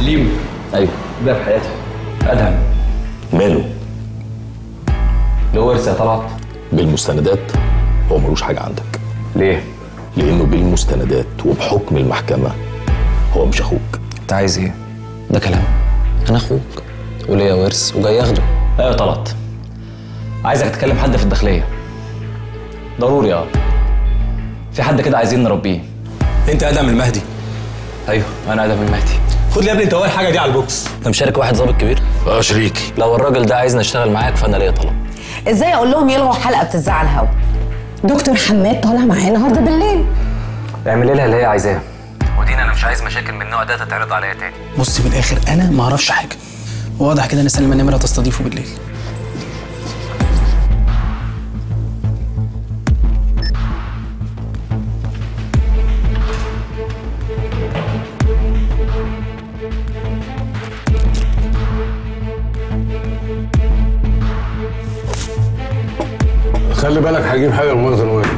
سليم ايوه ده في حياتي ادهم ماله له ورث يا طلعت بالمستندات هو ملوش حاجه عندك ليه لانه بالمستندات وبحكم المحكمه هو مش اخوك انت عايز ايه ده كلام انا اخوك وليا ورث وجاي اخده ايوه يا طلعت عايزك تكلم حد في الداخليه ضروري اه في حد كده عايزين نربيه انت ادم المهدي ايوه انا ادم المهدي خد لي يا ابني انت اول حاجه دي على البوكس انت مشارك واحد ظابط كبير اه شريكي لو الراجل ده عايزني اشتغل معاك فانا ليا طلب ازاي اقول لهم يلغوا حلقه بتذاع على الهوا دكتور حماد طالع معايا النهارده بالليل اعملي لها اللي هي عايزاه ودينا انا مش عايز مشاكل من النوع ده تتعرض عليا تاني بص من الاخر انا ما اعرفش حاجه واضح كده ان سلمى نمره تستضيفه بالليل خلي بالك هجيب حاجه من مخزن واحد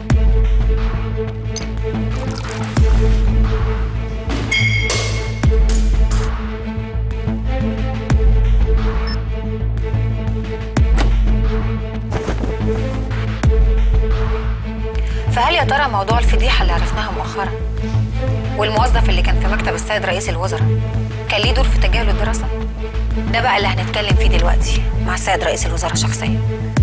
فهل يا ترى موضوع الفضيحة اللي عرفناها مؤخرا والموظف اللي كان في مكتب السيد رئيس الوزراء كان ليه دور في تجاهل الدراسة؟ ده بقى اللي هنتكلم فيه دلوقتي مع السيد رئيس الوزراء شخصيا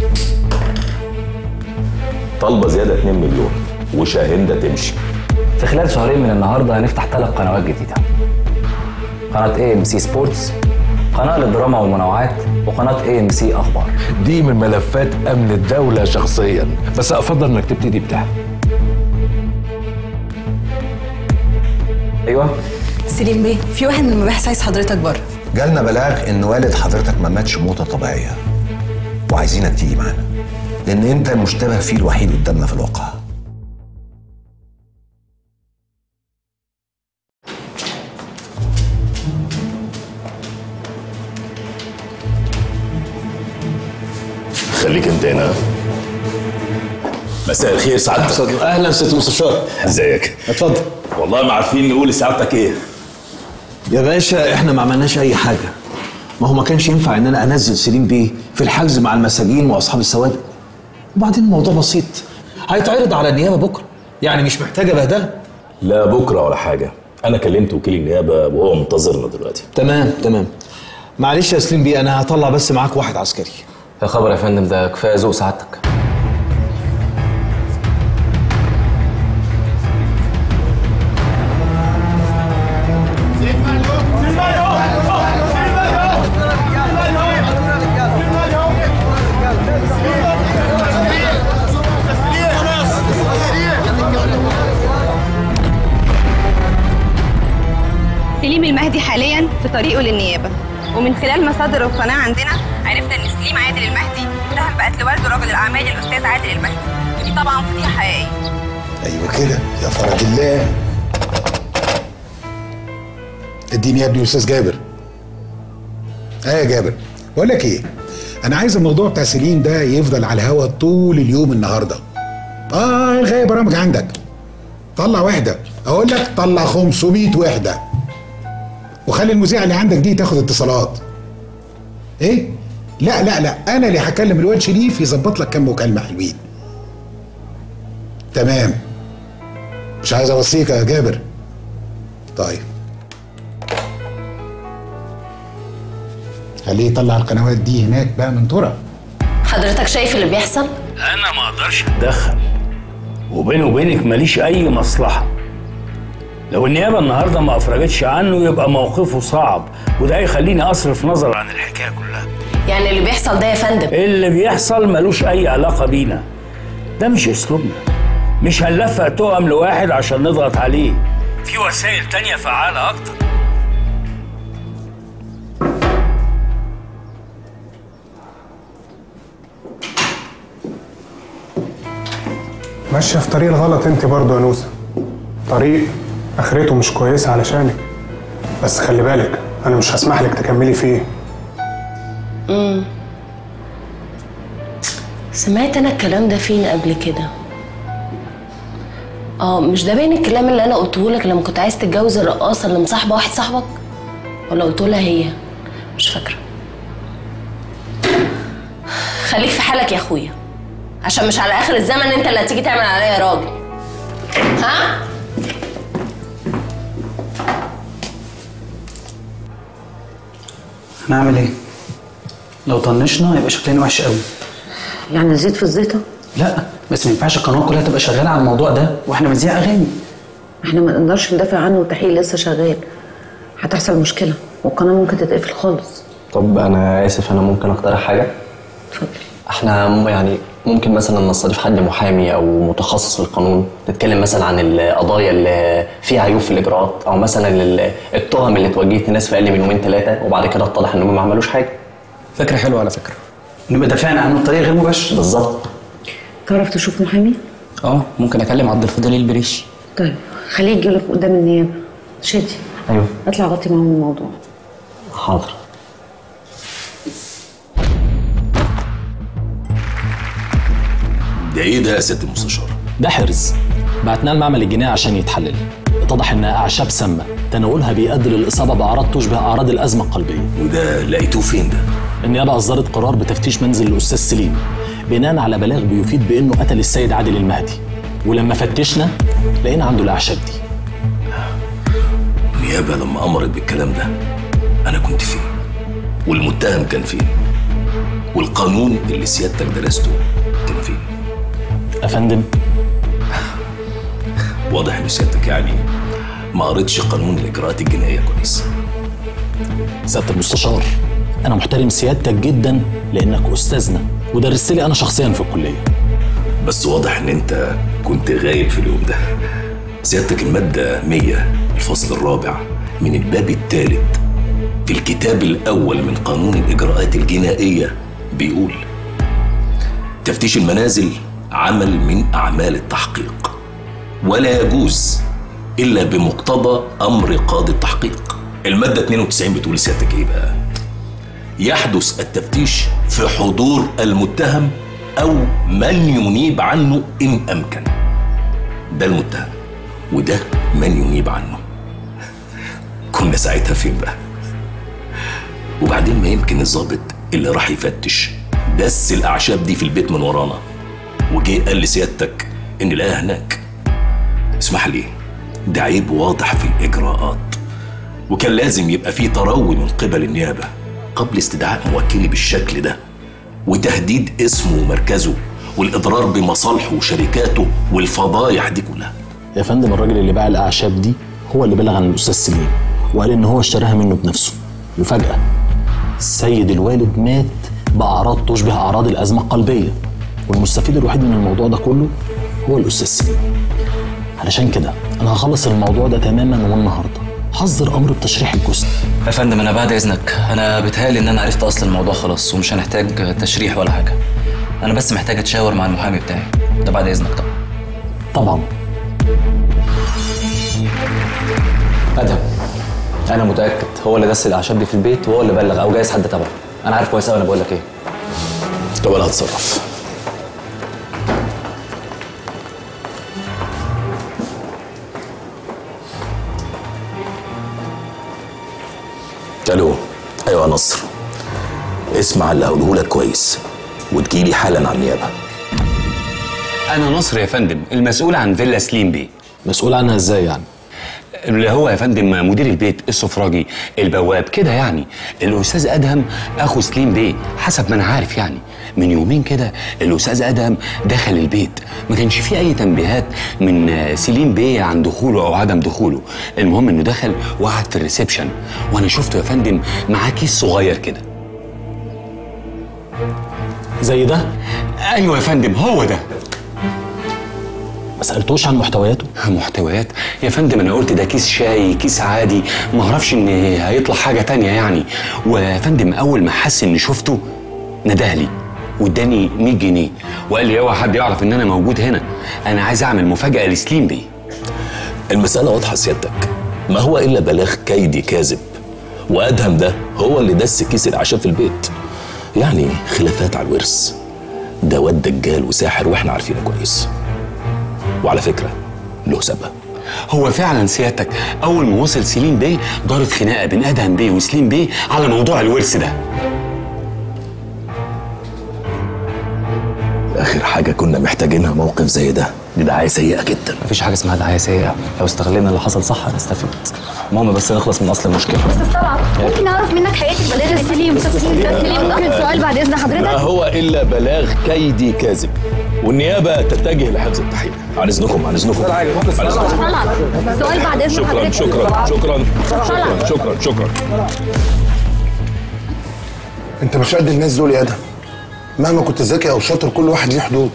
طالبه زياده 2 مليون وشاهنده تمشي في خلال شهرين من النهارده هنفتح ثلاث قنوات جديده قناه اي ام سي سبورتس قناه للدراما والمنوعات وقناه اي ام سي اخبار دي من ملفات امن الدوله شخصيا بس افضل انك تبتدي بده ايوه سليم بيه في واحد من المباحث عايز حضرتك بره جالنا بلاغ ان والد حضرتك ما ماتش موته طبيعيه وعايزينك تيجي معانا لان انت المشتبه فيه الوحيد قدامنا في الواقع خليك انت هنا مساء الخير سعادتك اهلا ست مستشار ازيك اتفضل والله ما عارفين نقول لسعادتك ايه يا باشا احنا ما عملناش اي حاجه ما هو ما كانش ينفع ان انا انزل سليم بيه في الحجز مع المساجين واصحاب السوابق وبعدين الموضوع بسيط هيتعرض على النيابه بكره يعني مش محتاجه بهدله لا بكره ولا حاجه انا كلمت وكيل النيابه وهو منتظرنا دلوقتي تمام تمام معلش يا سليم بيه انا هطلع بس معاك واحد عسكري يا خبر يا فندم ده كفايه ذوق سعادتك سليم المهدي حاليا في طريقه للنيابه ومن خلال مصادر القناه عندنا عرفنا ان سليم عادل المهدي اتهم بقتل والده رجل الاعمال الاستاذ عادل المهدي ودي طبعا فضيحه حقيقيه ايوه كده يا فرج الله اديني يا ابني يا استاذ جابر ايه يا جابر بقول لك ايه انا عايز الموضوع بتاع سليم ده يفضل على الهوا طول اليوم النهارده اه الغايه برامج عندك طلع وحده اقول لك طلع 500 وحده وخلي المذيعه اللي عندك دي تاخد اتصالات ايه لا لا لا انا اللي هكلم الواد شريف يظبط لك كام مكالمه حلوين تمام مش عايز اوصيك يا جابر طيب خليه يطلع القنوات دي هناك بقى من ترى حضرتك شايف اللي بيحصل انا ما اقدرش اتدخل وبيني وبينك ماليش اي مصلحه لو النيابه النهارده ما افرجتش عنه يبقى موقفه صعب وده هيخليني اصرف نظر عن الحكايه كلها يعني اللي بيحصل ده يا فندم اللي بيحصل ملوش اي علاقه بينا ده مش اسلوبنا مش هنلفق تهم لواحد عشان نضغط عليه في وسائل تانية فعالة أكتر ماشية في طريق الغلط انت برضه يا نوسة طريق اخرته مش كويسة علشانك بس خلي بالك انا مش هسمح لك تكملي فيه امم سمعت انا الكلام ده فين قبل كده اه مش ده باين الكلام اللي انا قلته لك لما كنت عايز تتجوز الرقاصه اللي مصاحبه واحد صاحبك ولا قلت لها هي مش فاكره خليك في حالك يا اخويا عشان مش على اخر الزمن انت اللي هتيجي تعمل عليا راجل ها هنعمل ايه لو طنشنا يبقى شكلنا وحش قوي يعني زيت في الزيطه لا بس ما ينفعش القناه كلها تبقى شغاله على الموضوع ده واحنا بنذيع اغاني احنا ما نقدرش ندافع عنه والتحقيق لسه شغال هتحصل مشكله والقناه ممكن تتقفل خالص طب انا اسف انا ممكن اقترح حاجه اتفضل احنا م- يعني ممكن مثلا نستضيف حد محامي او متخصص في القانون نتكلم مثلا عن القضايا اللي فيها عيوب في الاجراءات او مثلا ال- التهم اللي اتوجهت لناس في اقل من يومين ثلاثه وبعد كده اتضح انهم ما عملوش حاجه فكره حلوه على فكره نبقى دافعنا عنه بطريقه غير مباشره بالظبط تعرف تشوف محامي اه ممكن اكلم عبد الفضيل البريشي طيب خليه يجي لك قدام النيابه شادي ايوه اطلع غطي معاهم الموضوع حاضر ده ايه ده يا ست المستشار ده حرز بعتناه المعمل الجنائي عشان يتحلل اتضح انها اعشاب سامه تناولها بيؤدي للاصابه باعراض تشبه اعراض الازمه القلبيه وده لقيتوه فين ده النيابه اصدرت قرار بتفتيش منزل الاستاذ سليم بناء على بلاغ بيفيد بانه قتل السيد عادل المهدي ولما فتشنا لقينا عنده الاعشاب دي النيابه لما امرت بالكلام ده انا كنت فين والمتهم كان فين والقانون اللي سيادتك درسته كان فين افندم واضح ان سيادتك يعني ما قريتش قانون الاجراءات الجنائيه كويس سياده المستشار انا محترم سيادتك جدا لانك استاذنا ودرست لي انا شخصيا في الكليه بس واضح ان انت كنت غايب في اليوم ده سيادتك المادة 100 الفصل الرابع من الباب الثالث في الكتاب الأول من قانون الإجراءات الجنائية بيقول تفتيش المنازل عمل من أعمال التحقيق ولا يجوز إلا بمقتضى أمر قاضي التحقيق المادة 92 بتقول سيادتك إيه بقى يحدث التفتيش في حضور المتهم أو من ينيب عنه إن أمكن ده المتهم وده من ينيب عنه كنا ساعتها فين بقى وبعدين ما يمكن الضابط اللي راح يفتش دس الأعشاب دي في البيت من ورانا وجه قال لسيادتك إن لقاها هناك اسمح لي ده عيب واضح في الإجراءات وكان لازم يبقى فيه تروي من قبل النيابة قبل استدعاء موكلي بالشكل ده وتهديد اسمه ومركزه والإضرار بمصالحه وشركاته والفضايح دي كلها يا فندم الراجل اللي باع الاعشاب دي هو اللي بلغ عن الاستاذ سليم وقال ان هو اشتراها منه بنفسه وفجاه السيد الوالد مات باعراض تشبه اعراض الازمه القلبيه والمستفيد الوحيد من الموضوع ده كله هو الاستاذ سليم علشان كده انا هخلص الموضوع ده تماما والنهارده هصدر امر بتشريح الجثه يا فندم انا بعد اذنك انا بيتهيألي ان انا عرفت اصل الموضوع خلاص ومش هنحتاج تشريح ولا حاجه انا بس محتاج اتشاور مع المحامي بتاعي ده بعد اذنك طبعا طبعا ادهم انا متاكد هو اللي دس الاعشاب دي في البيت وهو اللي بلغ او جايز حد تبعه انا عارف كويس قوي انا بقول لك ايه طب انا هتصرف الو ايوه يا نصر اسمع اللي هقوله لك كويس وتجيلي حالا على النيابه انا نصر يا فندم المسؤول عن فيلا سليم بيه مسؤول عنها ازاي يعني اللي هو يا فندم مدير البيت السفراجي البواب كده يعني الاستاذ ادهم اخو سليم بيه حسب ما انا عارف يعني من يومين كده الاستاذ ادهم دخل البيت ما كانش فيه اي تنبيهات من آه، سليم بيه عن دخوله او عدم دخوله المهم انه دخل وقعد في الريسبشن وانا شفته يا فندم معاه كيس صغير كده زي ده ايوه يا فندم هو ده ما سالتوش عن محتوياته محتويات يا فندم انا قلت ده كيس شاي كيس عادي ما اعرفش ان هيطلع حاجه تانية يعني ويا فندم اول ما حس اني شفته ندهلي واداني 100 جنيه وقال لي اوعى حد يعرف ان انا موجود هنا انا عايز اعمل مفاجاه لسليم بيه المسألة واضحة سيادتك ما هو إلا بلاغ كيدي كاذب وأدهم ده هو اللي دس كيس الأعشاب في البيت يعني خلافات على الورث ده واد دجال وساحر واحنا عارفينه كويس وعلى فكرة له سبب هو فعلا سيادتك اول ما وصل سليم بيه دارت خناقه بين ادهم بيه وسليم بيه على موضوع الورث ده اخر حاجه كنا محتاجينها موقف زي ده دي دعايه سيئه جدا مفيش حاجه اسمها دعايه سيئه لو استغلينا اللي حصل صح هنستفيد المهم بس نخلص من اصل المشكله استاذ طلعت ممكن اعرف منك حقيقه البلاغ استاذ سليم استاذ سليم ممكن سؤال بعد اذن ما حضرتك هو الا بلاغ كيدي كاذب والنيابه تتجه لحفظ التحقيق عن اذنكم عن اذنكم عن إذنكم. طلعت سؤال بعد اذن شكرا حضرتك شكرا شكرا طلعت. شكرا شكرا انت مش قد الناس دول يا ادهم مهما كنت ذكي او شاطر كل واحد ليه حدود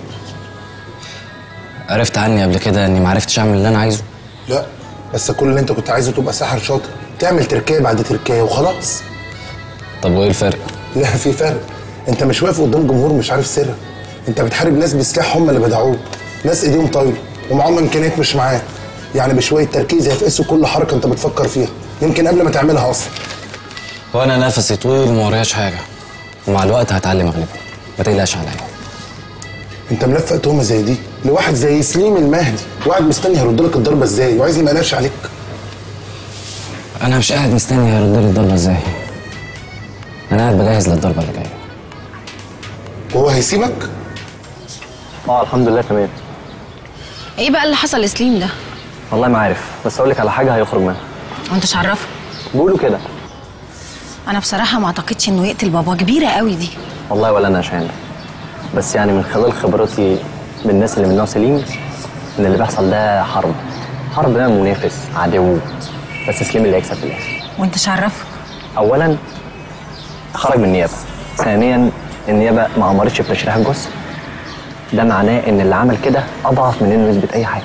عرفت عني قبل كده اني معرفتش اعمل اللي انا عايزه لا بس كل اللي انت كنت عايزه تبقى ساحر شاطر تعمل تركايه بعد تركايه وخلاص طب وايه الفرق لا في فرق انت مش واقف قدام جمهور مش عارف سرك انت بتحارب ناس بسلاح هم اللي بدعوك ناس ايديهم طايله ومعاهم امكانيات مش معاك يعني بشويه تركيز هيفقسوا كل حركه انت بتفكر فيها يمكن قبل ما تعملها اصلا وانا نفسي طويل وما وراياش حاجه ومع الوقت هتعلم اغلبه ما تقلقش عليا انت ملفق تهمه زي دي لواحد زي سليم المهدي واحد مستني هيرد لك الضربه ازاي وعايز ما يقلقش عليك انا مش قاعد مستني هيرد لي الضربه ازاي انا قاعد بجهز للضربه اللي جايه وهو هيسيبك اه الحمد لله تمام ايه بقى اللي حصل لسليم ده؟ والله ما عارف بس اقول لك على حاجه هيخرج منها وانت مش عرفه بيقولوا كده انا بصراحه ما اعتقدش انه يقتل بابا كبيره قوي دي والله ولا انا عشان بس يعني من خلال خبرتي بالناس اللي من نوع سليم ان اللي بيحصل ده حرب حرب بقى منافس عدو بس سليم اللي هيكسب في الاخر وانت مش عرفه اولا خرج من النيابه ثانيا النيابه ما امرتش بتشريح الجثه ده معناه ان اللي عمل كده اضعف من انه يثبت اي حاجه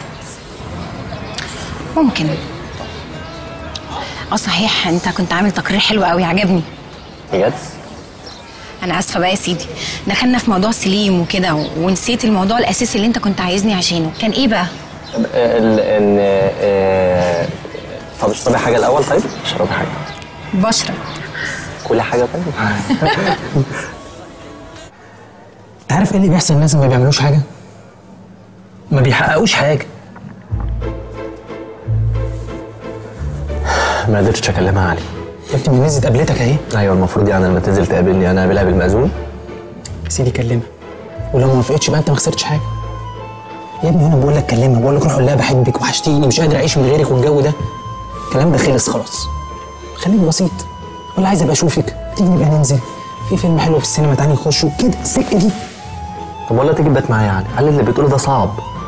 ممكن اه صحيح انت كنت عامل تقرير حلو قوي عجبني بجد انا اسفه بقى يا سيدي دخلنا في موضوع سليم وكده و- ونسيت الموضوع الاساسي اللي انت كنت عايزني عشانه كان ايه بقى ال- ان آه، طب اشربي حاجه الاول طيب اشربي حاجه بشرب كل حاجه طيب انت عارف ايه اللي بيحصل الناس ما بيعملوش حاجه ما بيحققوش حاجه ما قدرتش اكلمها علي يا ابني ما نزلت قابلتك اهي ايوه المفروض يعني لما تنزل تقابلني انا اقابلها بالمأذون يا سيدي كلمها ولو ما وافقتش بقى انت ما خسرتش حاجه يا ابني انا بقول لك كلمها بقول لك روح قول لها بحبك وحشتيني مش قادر اعيش من غيرك والجو ده الكلام ده خلص خلاص خليك بسيط ولا عايز ابقى اشوفك تيجي نبقى ننزل في فيلم حلو في السينما تعالى نخشه كده السكه دي طب ولا تيجي تبات معايا يعني هل اللي بتقوله ده صعب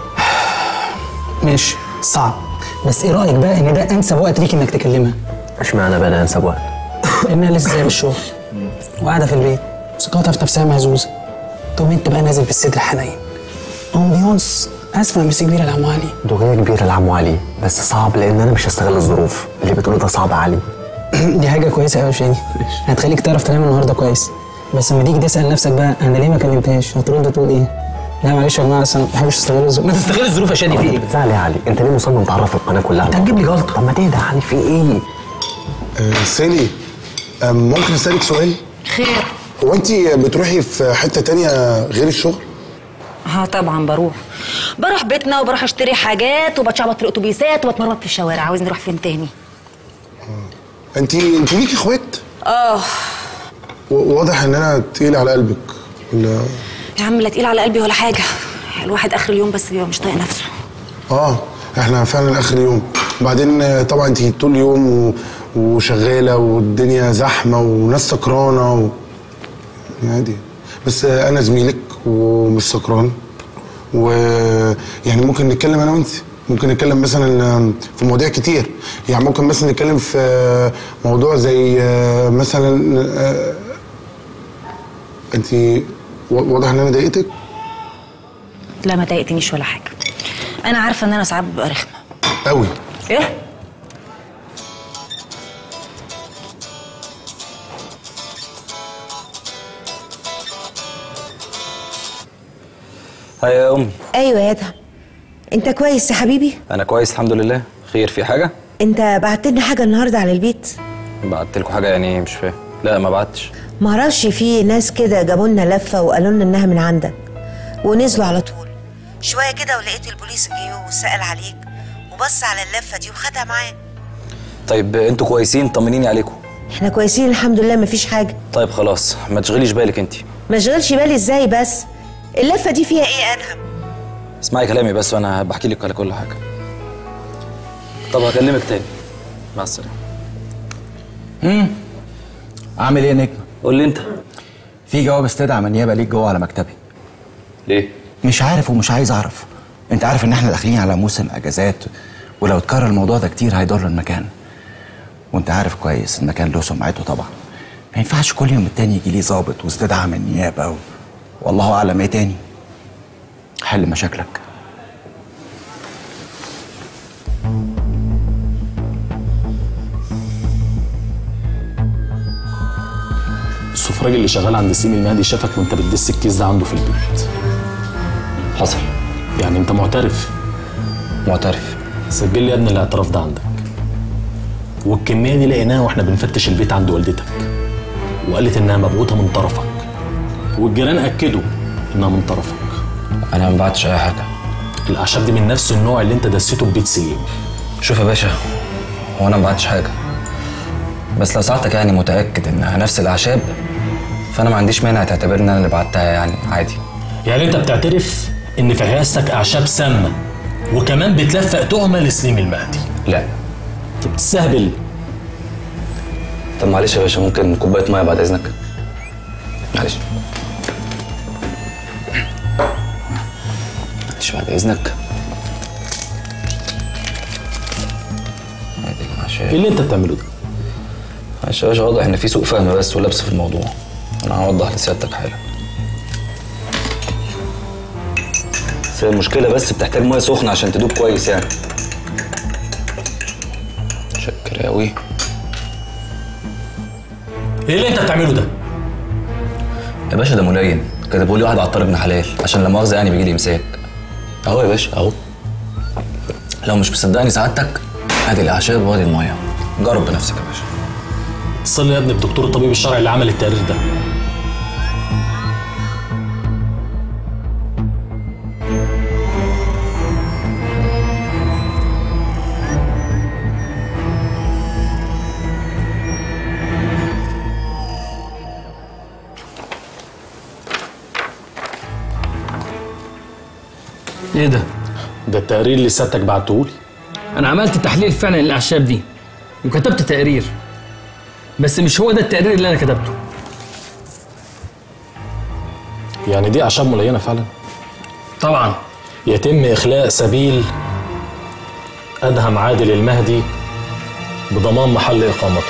ماشي صعب بس ايه رايك بقى ان ده انسب وقت ليك انك تكلمها اشمعنى بقى ده انسب وقت لانها لسه جايه من الشغل وقاعده في البيت ثقتها في نفسها مهزوزه تقوم انت بقى نازل بالصدر حنين امبيونس اسمع مس كبيره العمو علي دغيه كبيره العمو علي بس صعب لان انا مش هستغل الظروف اللي بتقوله ده صعب علي دي حاجه كويسه قوي يا شادي هتخليك تعرف تنام النهارده كويس بس لما تيجي تسال نفسك بقى انا ليه ما كلمتهاش هترد تقول ايه لا معلش يا جماعه أصل انا ما بحبش استغل الظروف ما تستغل الظروف يا شادي في ايه بتزعل يا علي انت ليه مصمم تعرف القناه كلها انت هتجيب لي جلطه طب ما تهدى يا علي في ايه آه سالي آه ممكن اسالك سؤال خير هو انت بتروحي في حته تانية غير الشغل ها طبعا بروح بروح بيتنا وبروح اشتري حاجات وبتشعبط في الاتوبيسات وبتمرمط في الشوارع عاوزني اروح فين تاني انت انت ليكي اخوات اه و- واضح ان انا تقيل على قلبك ولا يا عم لا تقيل على قلبي ولا حاجه الواحد اخر اليوم بس بيبقى مش طايق نفسه اه احنا فعلا اخر يوم بعدين آه، طبعا انت طول اليوم و... وشغاله والدنيا زحمه وناس سكرانه و... عادي بس آه، انا زميلك ومش سكران ويعني ممكن نتكلم انا وانت ممكن نتكلم مثلا آه، في مواضيع كتير يعني ممكن مثلا نتكلم في آه، موضوع زي آه، مثلا آه، انت و- واضح ان انا ضايقتك لا ما ضايقتنيش ولا حاجه انا عارفه ان انا ساعات ببقى رخمه قوي ايه هيا يا امي ايوه يا ادهم انت كويس يا حبيبي انا كويس الحمد لله خير في حاجه انت بعت لنا حاجه النهارده على البيت بعت لكم حاجه يعني إيه؟ مش فاهم لا ما بعتش معرفش في ناس كده جابوا لنا لفه وقالوا لنا انها من عندك ونزلوا على طول شويه كده ولقيت البوليس جه وسال عليك وبص على اللفه دي وخدها معاه طيب انتوا كويسين طمنيني عليكم احنا كويسين الحمد لله مفيش حاجه طيب خلاص ما تشغليش بالك انت ما اشغلش بالي ازاي بس اللفه دي فيها ايه ادهم اسمعي كلامي بس وانا بحكي لك على كل حاجه طب هكلمك تاني مع السلامه امم عامل ايه يا نجم؟ قول لي انت في جواب استدعاء من النيابه ليك جوه على مكتبي ليه؟ مش عارف ومش عايز اعرف انت عارف ان احنا داخلين على موسم اجازات ولو اتكرر الموضوع ده كتير هيضر المكان وانت عارف كويس المكان له سمعته طبعا ما ينفعش كل يوم التاني يجي لي ظابط واستدعاء من النيابه و... والله اعلم ايه تاني حل مشاكلك السفراج اللي شغال عند سيم المهدي شافك وانت بتدس الكيس ده عنده في البيت حصل يعني انت معترف معترف سجل لي يا ابني الاعتراف ده عندك والكميه دي لقيناها واحنا بنفتش البيت عند والدتك وقالت انها مبعوثه من طرفك والجيران اكدوا انها من طرفك انا ما بعتش اي حاجه الاعشاب دي من نفس النوع اللي انت دسيته في بيت سليم شوف يا باشا هو انا ما بعتش حاجه بس لو ساعتك يعني متاكد انها نفس الاعشاب فانا ما عنديش مانع تعتبرني انا اللي بعتها يعني عادي يعني انت بتعترف ان في حيازتك اعشاب سامه وكمان بتلفق تهمه لسليم المهدي لا انت بتستهبل طب معلش يا باشا ممكن كوبايه ميه بعد اذنك معلش معلش بعد اذنك ادي العشاء ايه اللي انت بتعمله ده؟ معلش يا باشا واضح ان في سوء فهم بس ولبس في الموضوع انا هوضح لسيادتك حالا بس هي المشكله بس بتحتاج ميه سخنه عشان تدوب كويس يعني شكر قوي ايه اللي انت بتعمله ده؟ يا باشا ده ملين كتبه لي واحد عطار ابن حلال عشان لا مؤاخذه يعني بيجي لي امساك اهو يا باشا اهو لو مش مصدقني سعادتك ادي الاعشاب وادي الميه جرب بنفسك يا باشا اتصل لي يا ابني بدكتور الطبيب الشرعي اللي عمل التقرير ده ايه ده؟ ده التقرير اللي سيادتك بعتهولي انا عملت تحليل فعلا للاعشاب دي وكتبت تقرير بس مش هو ده التقرير اللي انا كتبته يعني دي اعشاب ملينه فعلا طبعا يتم اخلاء سبيل ادهم عادل المهدي بضمان محل اقامته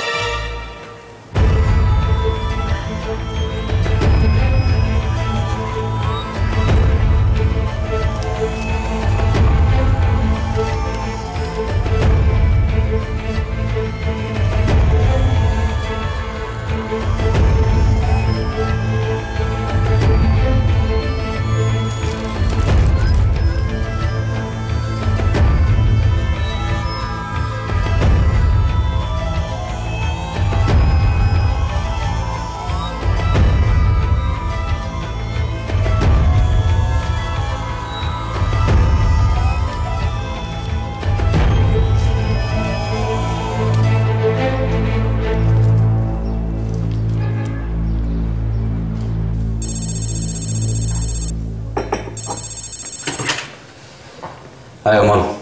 ايوه يا ماما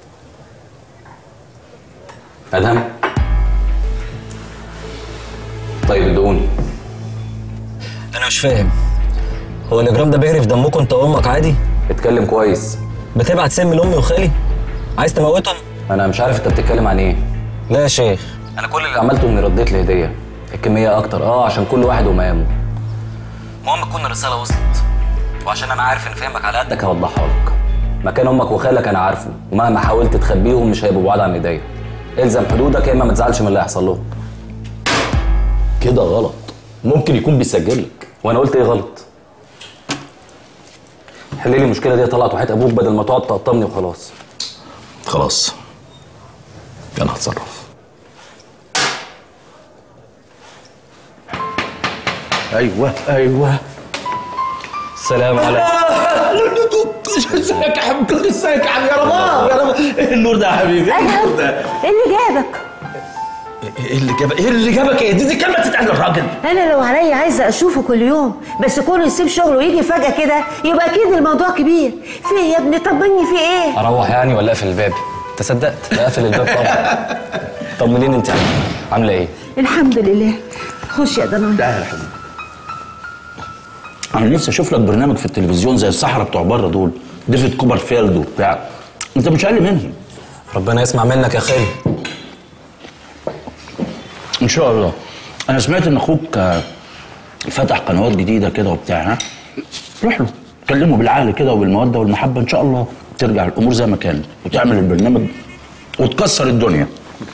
ادهم طيب ادوني انا مش فاهم هو الاجرام ده بيجري في دمكم انت وامك عادي اتكلم كويس بتبعت سم لامي وخالي عايز تموتهم انا مش عارف انت بتتكلم عن ايه لا يا شيخ انا كل اللي عملته اني رديت الهديه الكميه اكتر اه عشان كل واحد ومقامه المهم تكون الرساله وصلت وعشان انا عارف ان فهمك على قدك هوضحها لك مكان امك وخالك انا عارفه ومهما حاولت تخبيهم مش هيبقوا بعاد عن ايديا الزم حدودك يا اما ما تزعلش من اللي هيحصل لهم كده غلط ممكن يكون بيسجل لك وانا قلت ايه غلط حل لي المشكله دي طلعت وحياه ابوك بدل ما تقعد تقطمني وخلاص خلاص انا هتصرف ايوه ايوه السلام عليكم ازيك يا حبيبي ازيك يا حبيبي يا رباب يا رباب ايه النور ده يا حبيبي ايه النور ده ايه اللي جابك؟ ايه اللي جابك ايه اللي جابك ايه دي, دي كلمه تتقال للراجل انا لو عليا عايزه اشوفه كل يوم بس كونه يسيب شغله ويجي فجاه كده يبقى اكيد الموضوع كبير في ايه يا ابني طمني في ايه اروح يعني ولا اقفل الباب انت صدقت لا اقفل الباب طبعا طمنيني انت عامله ايه الحمد لله خش يا ضنايا تعالى يا حبيبي انا نفسي اشوف لك برنامج في التلفزيون زي الصحراء بتوع بره دول ديفيد كوبرفيلد وبتاع انت مش اقل منهم ربنا يسمع منك يا خالي ان شاء الله انا سمعت ان اخوك آه، فتح قنوات جديده كده وبتاع ها روح له كلمه بالعقل كده وبالموده والمحبه ان شاء الله ترجع الامور زي ما كانت وتعمل البرنامج وتكسر الدنيا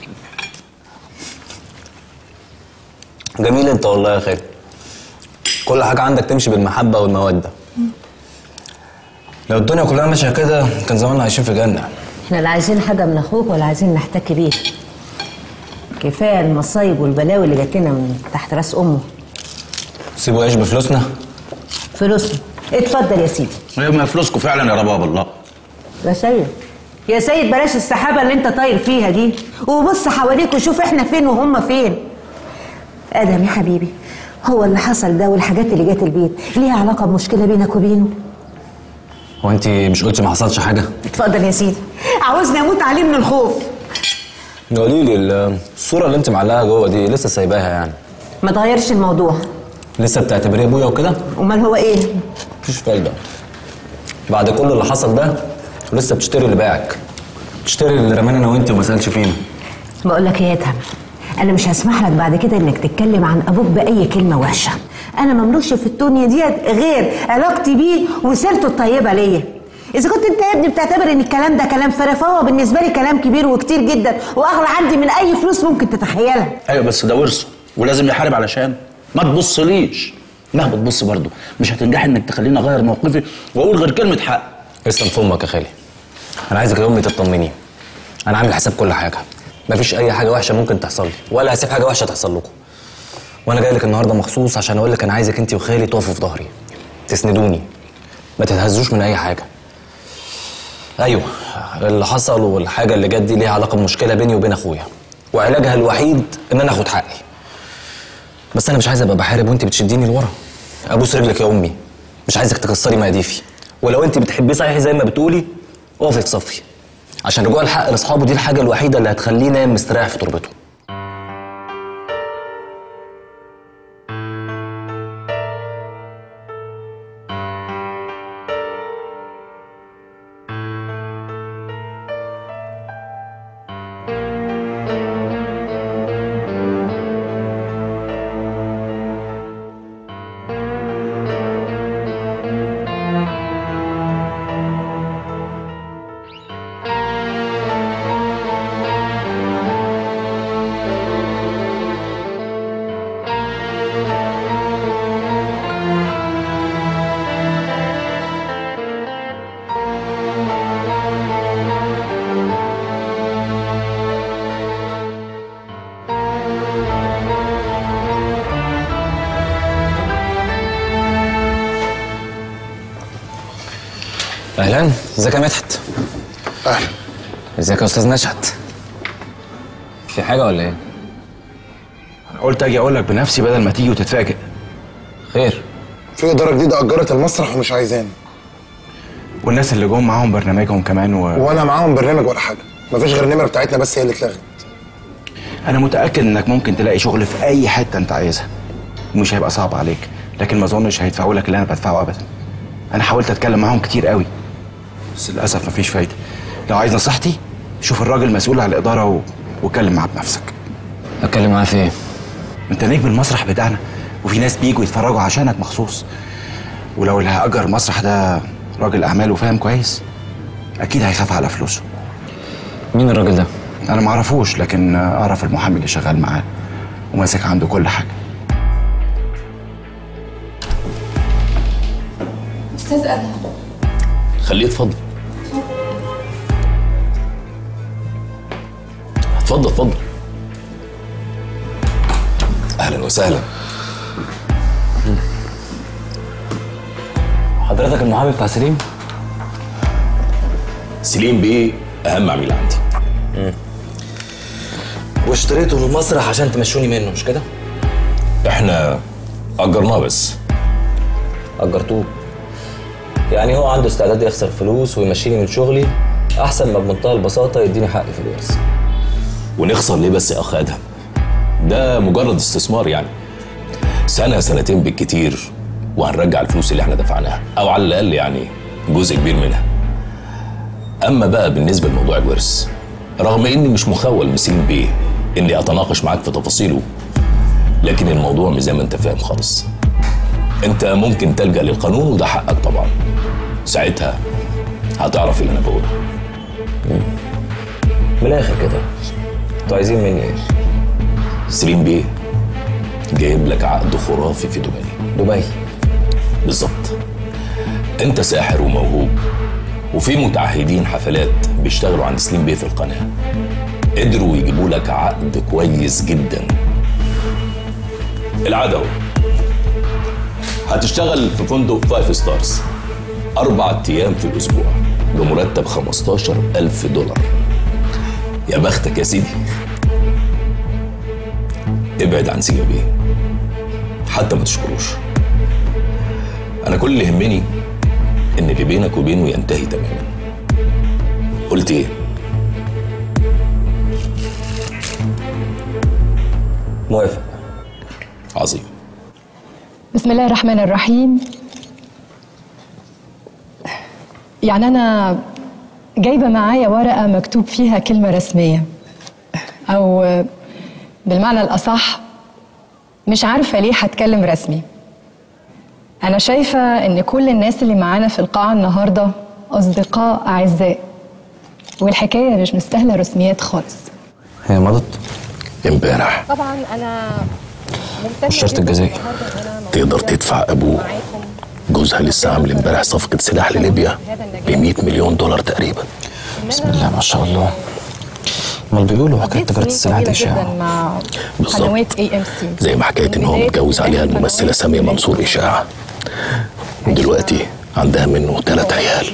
جميل انت والله يا خالي كل حاجه عندك تمشي بالمحبه والموده لو الدنيا كلها ماشيه كده كان زماننا عايشين في جنه احنا لا عايزين حاجه من اخوك ولا عايزين نحتك بيه كفايه المصايب والبلاوي اللي جات لنا من تحت راس امه سيبوا يعيش بفلوسنا فلوسنا اتفضل يا سيدي هي ما فلوسكم فعلا يا رباب الله يا سيد يا سيد بلاش السحابه اللي انت طاير فيها دي وبص حواليك وشوف احنا فين وهم فين ادم يا حبيبي هو اللي حصل ده والحاجات اللي جات البيت ليها علاقه بمشكله بينك وبينه هو انت مش قلتي ما حصلش حاجه اتفضل يا سيدي عاوزني اموت عليه من الخوف قولي لي الصوره اللي انت معلقاها جوه دي لسه سايباها يعني ما تغيرش الموضوع لسه بتعتبريه ابويا وكده امال هو ايه مفيش فايده بعد كل اللي حصل ده ولسه بتشتري اللي باعك بتشتري اللي رمانا انا وانت وما سالش فينا بقول لك ايه يا ادهم انا مش هسمح لك بعد كده انك تتكلم عن ابوك باي كلمه وحشه انا مملوش في الدنيا ديت غير علاقتي بيه وسيرته الطيبه ليا اذا كنت انت يا ابني بتعتبر ان الكلام ده كلام فارغ فهو بالنسبه لي كلام كبير وكتير جدا واغلى عندي من اي فلوس ممكن تتخيلها ايوه بس ده ورثه ولازم يحارب علشان ما تبصليش مهما تبص برضه مش هتنجح انك تخليني اغير موقفي واقول غير كلمه حق اسلم في امك يا خالي انا عايزك يا امي تطمني انا عامل حساب كل حاجه مفيش اي حاجه وحشه ممكن تحصل لي ولا هسيب حاجه وحشه تحصل لكم وانا جاي لك النهارده مخصوص عشان اقول لك انا عايزك انت وخالي تقفوا في ظهري تسندوني ما تتهزوش من اي حاجه ايوه اللي حصل والحاجه اللي جت دي ليها علاقه بمشكله بيني وبين اخويا وعلاجها الوحيد ان انا اخد حقي بس انا مش عايز ابقى بحارب وانت بتشديني لورا ابوس رجلك يا امي مش عايزك تكسري مقاديفي ولو انت بتحبيه صحيح زي ما بتقولي اقفي في صفي عشان رجوع الحق لاصحابه دي الحاجه الوحيده اللي هتخليه نايم مستريح في تربته اهلا ازيك يا مدحت اهلا ازيك يا استاذ نشأت في حاجه ولا ايه انا قلت اجي اقول لك بنفسي بدل ما تيجي وتتفاجئ خير في اداره جديده اجرت المسرح ومش عايزاني والناس اللي جم معاهم برنامجهم كمان و... ولا معاهم برنامج ولا حاجه مفيش غير النمره بتاعتنا بس هي اللي اتلغت انا متاكد انك ممكن تلاقي شغل في اي حته انت عايزها ومش هيبقى صعب عليك لكن ما اظنش هيدفعوا لك اللي انا بدفعه ابدا انا حاولت اتكلم معاهم كتير قوي بس للاسف مفيش فايده لو عايز نصيحتي شوف الراجل المسؤول على الاداره و... واتكلم معاه بنفسك اتكلم معاه في ايه انت نجم المسرح بتاعنا وفي ناس بيجوا يتفرجوا عشانك مخصوص ولو اللي هيأجر المسرح ده راجل اعمال وفاهم كويس اكيد هيخاف على فلوسه مين الراجل ده انا ما اعرفوش لكن اعرف المحامي اللي شغال معاه وماسك عنده كل حاجه استاذ ادهم خليه يتفضل اتفضل اتفضل اهلا وسهلا حضرتك المحامي بتاع سليم سليم بيه اهم عميل عندي واشتريته المسرح عشان تمشوني منه مش كده؟ احنا اجرناه بس اجرتوه يعني هو عنده استعداد يخسر فلوس ويمشيني من شغلي احسن ما بمنتهى البساطه يديني حقي في الورث ونخسر ليه بس يا اخ ادهم ده مجرد استثمار يعني سنه سنتين بالكتير وهنرجع الفلوس اللي احنا دفعناها او على الاقل يعني جزء كبير منها اما بقى بالنسبه لموضوع الورث رغم اني مش مخول مسلم بيه اني اتناقش معاك في تفاصيله لكن الموضوع مش زي ما انت فاهم خالص انت ممكن تلجا للقانون وده حقك طبعا ساعتها هتعرف اللي انا بقوله من الاخر كده انتوا عايزين مني ايه؟ سليم بيه جايب لك عقد خرافي في دبي دبي بالظبط انت ساحر وموهوب وفي متعهدين حفلات بيشتغلوا عند سليم بيه في القناه قدروا يجيبوا لك عقد كويس جدا العقد اهو هتشتغل في فندق فايف ستارز أربع أيام في الأسبوع بمرتب 15 ألف دولار يا بختك يا سيدي ابعد عن سيما بيه حتى ما تشكروش أنا كل اللي يهمني إن اللي بينك وبينه ينتهي تماما قلت إيه؟ موافق عظيم بسم الله الرحمن الرحيم يعني أنا جايبة معايا ورقة مكتوب فيها كلمة رسمية أو بالمعنى الأصح مش عارفة ليه هتكلم رسمي أنا شايفة إن كل الناس اللي معانا في القاعة النهاردة أصدقاء أعزاء والحكاية مش مستاهلة رسميات خالص هي مضت امبارح طبعا أنا الشرط الجزائي تقدر تدفع ابوه جوزها لسه عامل امبارح صفقة سلاح لليبيا ب 100 مليون دولار تقريبا بسم الله ما شاء الله امال بيقولوا حكايه تجاره السلاح دي اشاعه مع بالظبط. قنوات اي ام سي زي ما حكاية ان هو متجوز عليها الممثلة سامية منصور اشاعة ودلوقتي عندها منه ثلاث عيال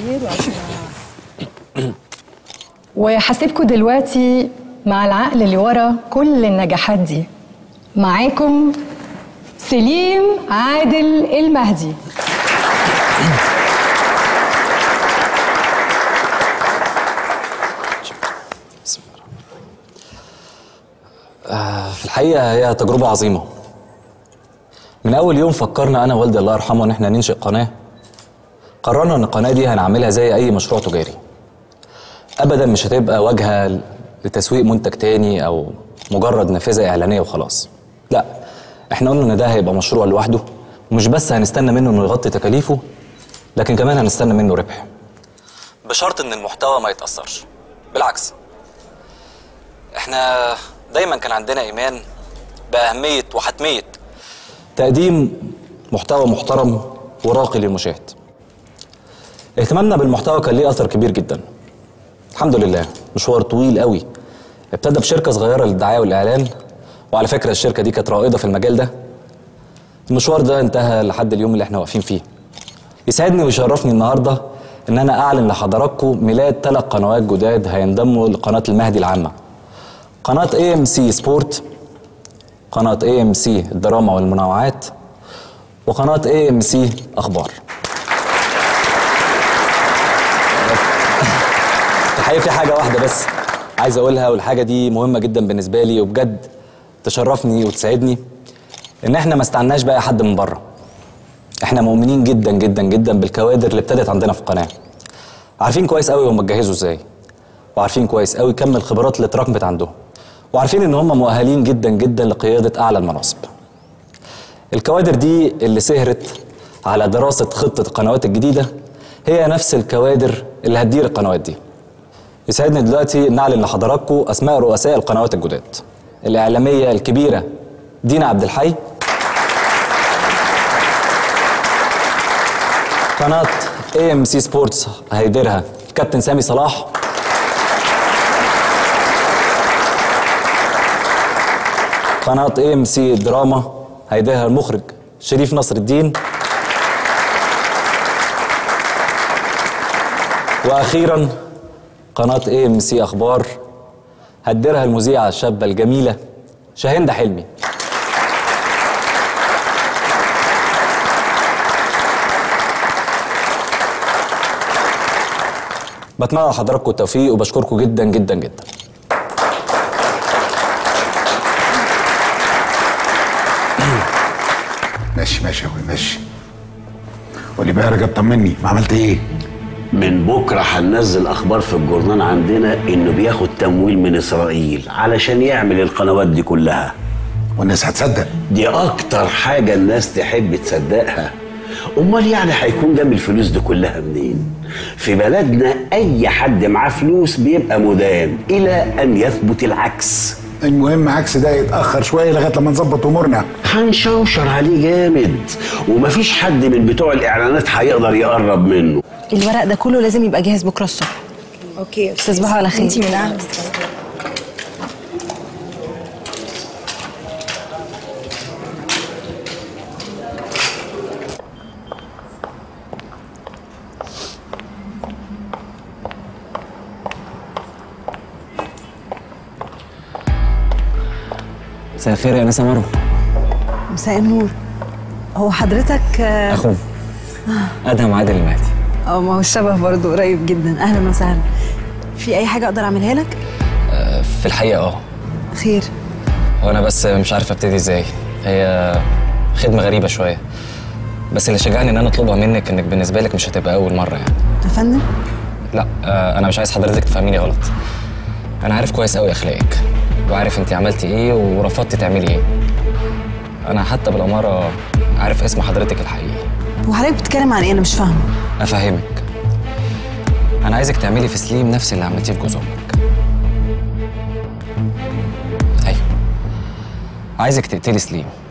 وهسيبكم دلوقتي مع العقل اللي ورا كل النجاحات دي معاكم سليم عادل المهدي آه، في الحقيقة هي تجربة عظيمة من أول يوم فكرنا أنا ووالدي الله يرحمه إن إحنا ننشئ قناة قررنا إن القناة دي هنعملها زي أي مشروع تجاري أبدا مش هتبقى واجهة لتسويق منتج تاني أو مجرد نافذة إعلانية وخلاص لا إحنا قلنا إن ده هيبقى مشروع لوحده ومش بس هنستنى منه إنه يغطي تكاليفه لكن كمان هنستنى منه ربح بشرط إن المحتوى ما يتأثرش بالعكس احنا دايما كان عندنا ايمان باهميه وحتميه تقديم محتوى محترم وراقي للمشاهد اهتمامنا بالمحتوى كان ليه اثر كبير جدا الحمد لله مشوار طويل قوي ابتدى بشركه صغيره للدعايه والاعلان وعلى فكره الشركه دي كانت رائده في المجال ده المشوار ده انتهى لحد اليوم اللي احنا واقفين فيه يسعدني ويشرفني النهارده ان انا اعلن لحضراتكم ميلاد ثلاث قنوات جداد هينضموا لقناه المهدي العامه قناه اي ام سي سبورت قناه اي ام سي الدراما والمنوعات وقناه اي ام سي اخبار الحقيقه في حاجه واحده بس عايز اقولها والحاجه دي مهمه جدا بالنسبه لي وبجد تشرفني وتسعدني ان احنا ما استعناش بقى حد من بره احنا مؤمنين جدا جدا جدا بالكوادر اللي ابتدت عندنا في القناه عارفين كويس قوي هم اتجهزوا ازاي وعارفين كويس قوي كم الخبرات اللي اتراكمت عندهم وعارفين ان هم مؤهلين جدا جدا لقياده اعلى المناصب الكوادر دي اللي سهرت على دراسه خطه القنوات الجديده هي نفس الكوادر اللي هتدير القنوات دي يسعدني دلوقتي نعلن لحضراتكم اسماء رؤساء القنوات الجداد الاعلاميه الكبيره دينا عبد الحي قناه اي ام سي سبورتس هيديرها الكابتن سامي صلاح قناه اي ام سي دراما هيديرها المخرج شريف نصر الدين واخيرا قناة اي ام سي اخبار هتديرها المذيعة الشابة الجميلة شاهندة حلمي بتمنى لحضراتكم التوفيق وبشكركم جدا جدا جدا ماشي ماشي يا اخوي ماشي قولي بقى يا رجب طمني ما عملت ايه؟ من بكره هننزل اخبار في الجورنال عندنا انه بياخد تمويل من اسرائيل علشان يعمل القنوات دي كلها والناس هتصدق دي اكتر حاجه الناس تحب تصدقها امال يعني هيكون جاب الفلوس دي كلها منين في بلدنا اي حد معاه فلوس بيبقى مدان الى ان يثبت العكس المهم عكس ده يتاخر شويه لغايه لما نظبط امورنا هنشوشر عليه جامد ومفيش حد من بتوع الاعلانات هيقدر يقرب منه الورق ده كله لازم يبقى جاهز بكره الصبح اوكي تصبحوا على خير انتي من اهل مساء الخير يا انسه مروه مساء النور هو حضرتك آه، اخوه ادهم عادل المهدي اه ما هو الشبه برضه قريب جدا اهلا وسهلا في اي حاجه اقدر اعملها لك آه، في الحقيقه اه خير هو انا بس مش عارف ابتدي ازاي هي خدمه غريبه شويه بس اللي شجعني ان انا اطلبها منك انك بالنسبه لك مش هتبقى اول مره يعني يا فندم لا آه، انا مش عايز حضرتك تفهميني غلط انا عارف كويس قوي اخلاقك وعارف انت عملتي ايه ورفضتي تعملي ايه انا حتى بالاماره عارف اسم حضرتك الحقيقي هو حضرتك بتتكلم عن ايه انا مش فاهمه افهمك انا عايزك تعملي في سليم نفس اللي عملتيه في جوز امك ايوه عايزك تقتلي سليم